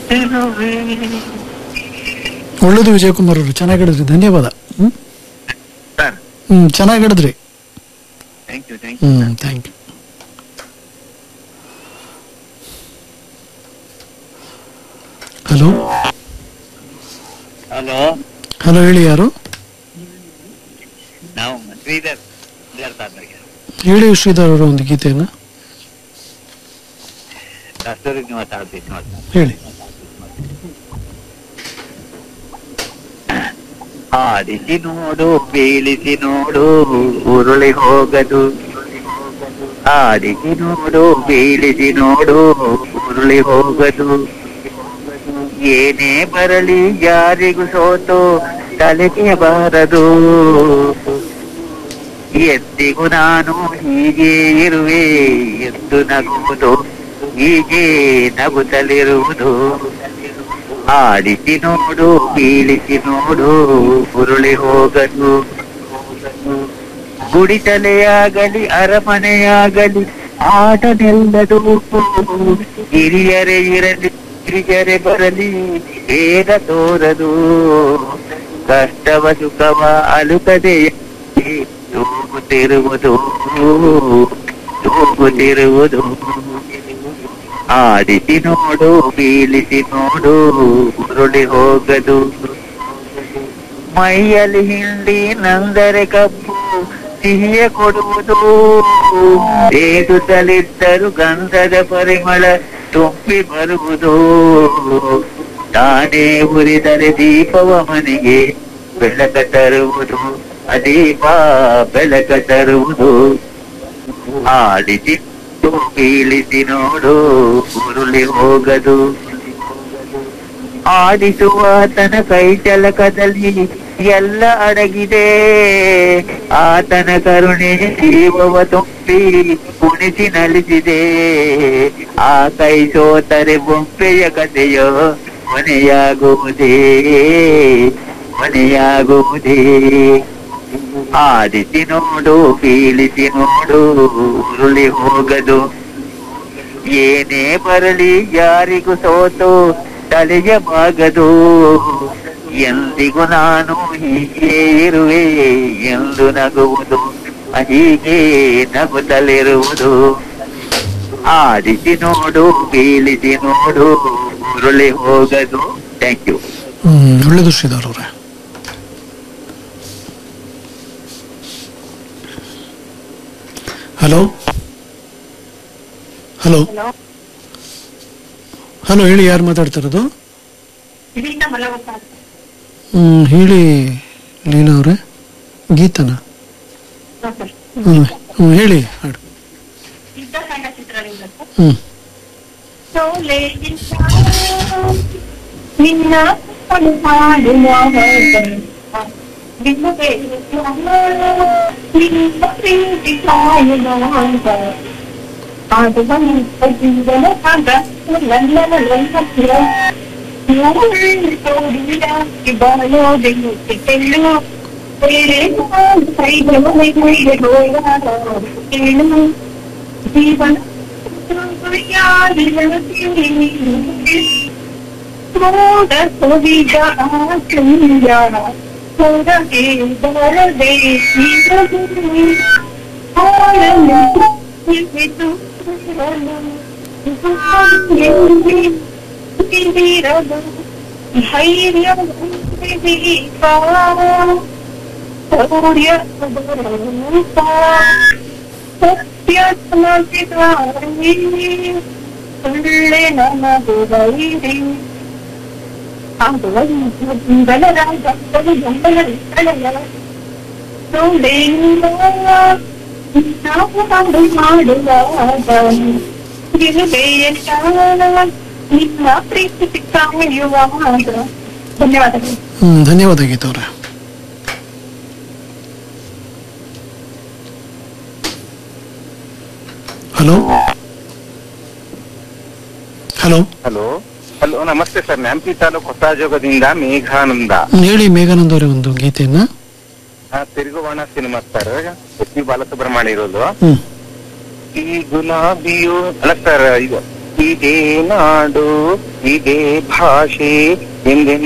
ಇರುವೆ ಒಳ್ಳೇದು ವಿಜಯಕುಮಾರ್ ಅವರು ಚೆನ್ನಾಗಿ ಹಿಡಿದ್ರಿ ಧನ್ಯವಾದ ಹ್ಮ್ ಸರ್ ಹ್ಮ್ ಚೆನ್ನಾಗಿ ಹಿಡಿದ್ರಿ thank you thank you hmm thank you hello hello hello ಹೇಳಿ ಯಾರು ನಾವು ಶ್ರೀಧರ್ ಶ್ರೀಧರ್ ಸಾರ್ಗೆ ಹೇಳಿ ಶ್ರೀಧರ್ ಅವರ ಒಂದು ಗೀತೆಯನ್ನ ಕಸ್ತೂರಿಗೆ ಮಾತಾಡ್ತೀನಿ ಮಾತಾಡ್ತೀನಿ ಹೇಳಿ ಆಡಿಸಿ ನೋಡು ಬೀಳಿಸಿ ನೋಡು ಉರುಳಿ ಹೋಗದು ಆಡಿಸಿ ನೋಡು ಬೀಳಿಸಿ ನೋಡು ಉರುಳಿ ಹೋಗದು ಏನೇ ಬರಲಿ ಯಾರಿಗೂ ಸೋತು ತಲೆಗೆ ಬಾರದು ಎಂದಿಗೂ ನಾನು ಹೀಗೆ ಇರುವೆ ಎಂದು ನಗುವುದು ಹೀಗೆ ನಗುತ್ತಲಿರುವುದು ಆಡಿಸಿ ನೋಡು ಬೀಳಿಸಿ ನೋಡು ಉರುಳಿ ಹೋಗದು ಗುಡಿಸಲೆಯಾಗಲಿ ಅರಮನೆಯಾಗಲಿ ಆಟ ನಿಲ್ಲದು ಹಿರಿಯರೇ ಇರಲಿ ಹಿರಿಯರೇ ಬರಲಿ ಬೇಗ ತೋರದು ಕಷ್ಟವ ಸುಖವ ಅಲುಕದೆ ತೂಗುತ್ತಿರುವುದು ತೂಗುತ್ತಿರುವುದು ಆಡಿಸಿ ನೋಡು ಬೀಳಿಸಿ ನೋಡು ಉರುಳಿ ಹೋಗದು ಮೈಯಲ್ಲಿ ಹಿಂಡಿ ನಂದರೆ ಕಬ್ಬು ಸಿಹಿಯ ಕೊಡುವುದು ತೇಗುತ್ತಲಿದ್ದರು ಗಂಧದ ಪರಿಮಳ ತುಂಬಿ ಬರುವುದು ತಾನೇ ಉರಿದರೆ ದೀಪವ ಮನೆಗೆ ಬೆಳಕ ತರುವುದು ಅದೀಪ ಬೆಳಕ ತರುವುದು ಆಡಿಸಿ ಬೀಳಿಸಿ ನೋಡು ಉರುಳಿ ಹೋಗದು ಆಡಿಸುವಾತನ ಕೈ ಚಲಕದಲ್ಲಿ ಎಲ್ಲ ಅಡಗಿದೆ ಆತನ ಕರುಣೆ ಜೀವವ ತುಂಬಿ ಕುಣಿಸಿ ನಲಿಸಿದೆ ಆ ಕೈ ಸೋತರೆ ಬೊಂಬೆಯ ಕಥೆಯೋ ಮನೆಯಾಗುವುದೇ ಮನೆಯಾಗುವುದೇ ಆಡಿಸಿ ನೋಡು ಬೀಳಿಸಿ ನೋಡು ಉರುಳಿ ಹೋಗದು ಏನೇ ಬರಲಿ ಯಾರಿಗೂ ಸೋತು ತಲೆಯ ಬಾಗದು ಎಂದಿಗೂ ನಾನು ಹೀಗೆ ಇರುವೆ ಎಂದು ನಗುವುದು ಹೀಗೆ ನಗುತ್ತಲಿರುವುದು ಆಡಿಸಿ ನೋಡು ಬೀಳಿಸಿ ನೋಡು ಉರುಳಿ ಹೋಗದು ಥ್ಯಾಂಕ್ ಯು ಹ್ಮ್ ಒಳ್ಳೇದು ಶ್ರೀಧರ್ ಅವರೇ ಹಲೋ ಹಲೋ ಹಲೋ ಹಲೋ ಹೇಳಿ ಯಾರು ಮಾತಾಡ್ತಿರೋದು ಇದರಿಂದ ಮಲಗಪ್ಪ ಹ್ಮ್ ಹೇಳಿ ಲೀಲಾ ಅವರೇ ಗೀತನ ಸರ್ ಹ್ಮ್ ಹ್ಮ್ ಹೇಳಿ ಹಾಡು ಯುದ್ಧ ಕಾಂಡ ಚಿತ್ರದಿಂದ ಸರ್ ಹ್ಮ್ ಸೋಲೆ ನಿನ್ನ ಮಾಡುವ ನಿನ್ನ ಪ್ರೀತಿ ಕಾಯುವ ಅದು ಬಂದ ಜೀವನ ಭಾಗ ನನ್ನ ಲಂಘ್ಯ ಬಾಳೋದೆಲ್ಲು ಬೇರೆ ಕೈಗಳು ಹೇಳು ಜೀವನ ಮೋಡ ಸುವಿದ ಆಚಂದ ಹೊರಗೆ ಬರದೆ ಆಳಲು ಇಳಿದು ತಿರಿರಲು ಧೈರ್ಯ ಶೌರ್ಯ ಸತ್ಯ ಸಮಜಿದಾರಿ ಸುಳ್ಳೆ ನಮದು ಬೈರಿ ಅದು ಬಲರಾಜ ಬೆಂಬಲ ಸುಳ್ಳೆಯಿಂದ ನಾವು ಕಂಡು ಮಾಡುವಾಗ ಗಿರುಬೆಯಲ್ಲ ನಿಮ್ಮ ಪ್ರೀತಿ ಕಾಯುವಾಗ ಧನ್ಯವಾದಗಳು ಹ್ಮ್ ಧನ್ಯವಾದ ಗೀತಾ ಅವರೇ ಹಲೋ ಹಲೋ ಹಲೋ ಹಲೋ ನಮಸ್ತೆ ಸರ್ ನ್ಯಾಮತಿ ತಾಲೂಕು ಹೊಸಜೋಗದಿಂದ ಮೇಘಾನಂದ ಹೇಳಿ ಮೇಘಾನಂದ ಅವರೇ ಒಂದು ಗೀತೆಯನ್ನ ಆ, ತಿರುಗುವಾಣ cinema sir S P Balasubrahmanya ಇರೋದು ಹ್ಮ್ ಈ ಗುಲಾಬಿಯು ಅಲ್ಲ ಸರ್ ಇದು ಈ ಇದೇ ನಾಡು ಇದೇ ಭಾಷೆ ಎಂದೆಂದು